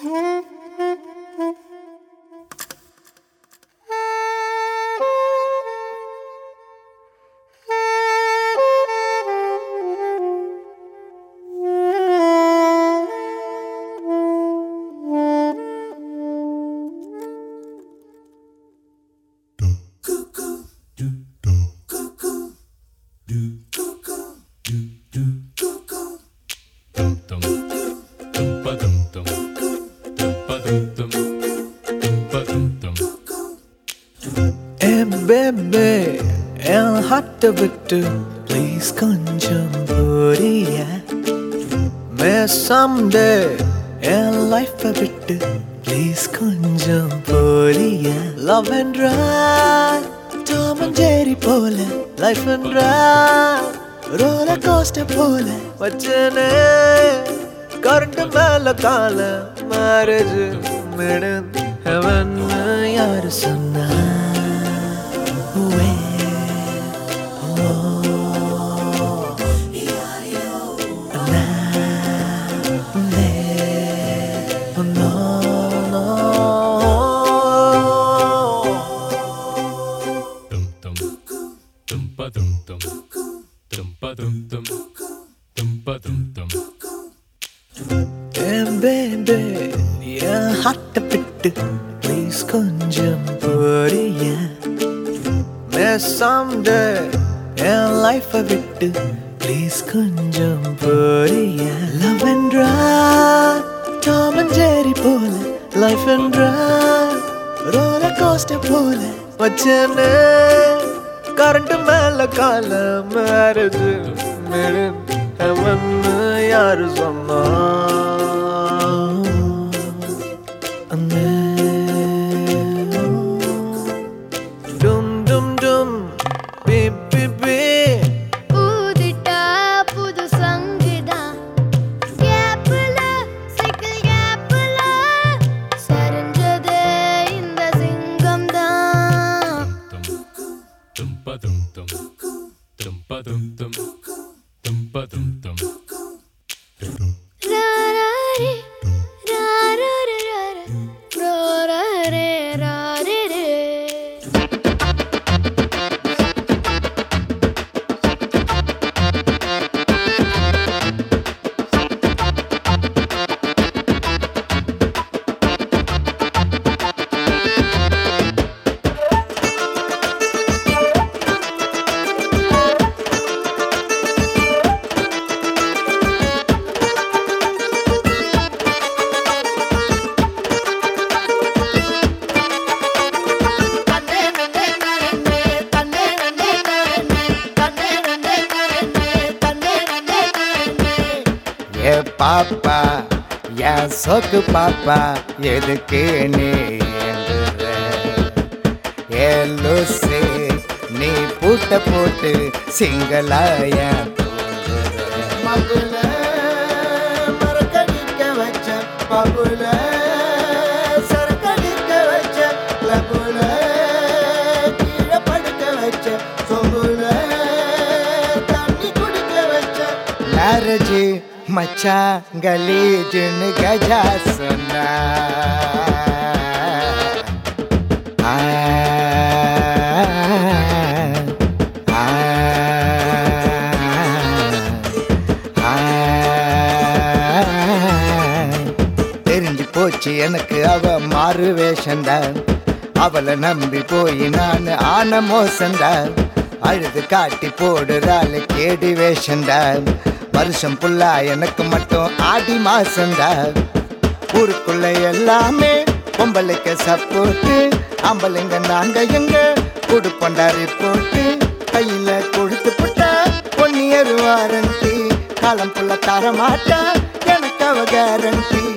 ஏ baby என் ஹார்ட்டை விட்டு ப்ளீஸ் கொஞ்சம் புரிய மே சம்டே என் லைஃப்பை விட்டு ப்ளீஸ் கொஞ்சம் புரிய லவ் என்றா டாம் அண்ட் ஜெரி போல லைஃப் என்றா ரோலர் கோஸ்டர் போல வச்சனே கரண்ட் மேல கால மேரேஜ் மிடன் ஹெவன் யாரு சொன்னா Where? Oh, now, there, no, no. Dum dum dum ba dum dum dum ba dum dum dum ba dum dum என் பேபே என் ஹார்ட்டை விட்டு ப்ளீஸ் கொஞ்சம் புரிய சம்டே என் லைஃப்பை விட்டு ப்ளீஸ் கொஞ்சம் புரிய லவ் என்றா டாம் அண்ட் ஜெரி போல லைஃப் என்றா ரோலர் கோஸ்டர் போல வச்சனே கரண்ட் மேல கால மேரேஜ் மிடன் ஹெவன் யாரு சொன்னா டும் டும் டும் பி பி பி ஊதிட்டா புது சங்குதான் கேப்புல சைக்கிள் கேப்புல சரிஞ்சதே இந்த சிங்கம் தான் dum dum ba dum dum dum ba dum dum dum ba dum dum ராராரி ராரரரர ரோரரே ராரரே ஏ பாப்பா என் சொக்கு பாப்பா எதுக்கு நீ ஏங்குற? ஏ லூசு நீ பூட்ட போட்டு சிங்களாய மகுல மரக்கடிக்க வச்ச பகுல சரக்கடிக்க வச்ச லகுல கீழே படுக்க வச்ச சொகுல தண்ணி குடிக்க வச்ச மேரேஜ் மச்சான் கலீஜுன்னு கஜா சொன்னா ஆ, ஆ, ஆ, தெரிஞ்சு போச்சு எனக்கு அவ மாறு வேஷந்தான் அவளை நம்பி போய் நான் ஆன மோசந்தான் அழுது காட்டி போடுறாள் கேடி வேஷந்தான் வருஷம் புல்லா எனக்கு மட்டும் ஆடி மாசந்தான் ஊருக்குள்ள எல்லாமே பொம்பளைக்கு சப்போர்ட்டு ஆம்பளைங்க நாங்க எங்க குடுப்பண்டாரி போட்டு கையில கொடுத்து புட்டா பொன்னியர் வாரண்டி காலம் புள்ள தர மாட்டா எனக்கு அவ கேரண்டி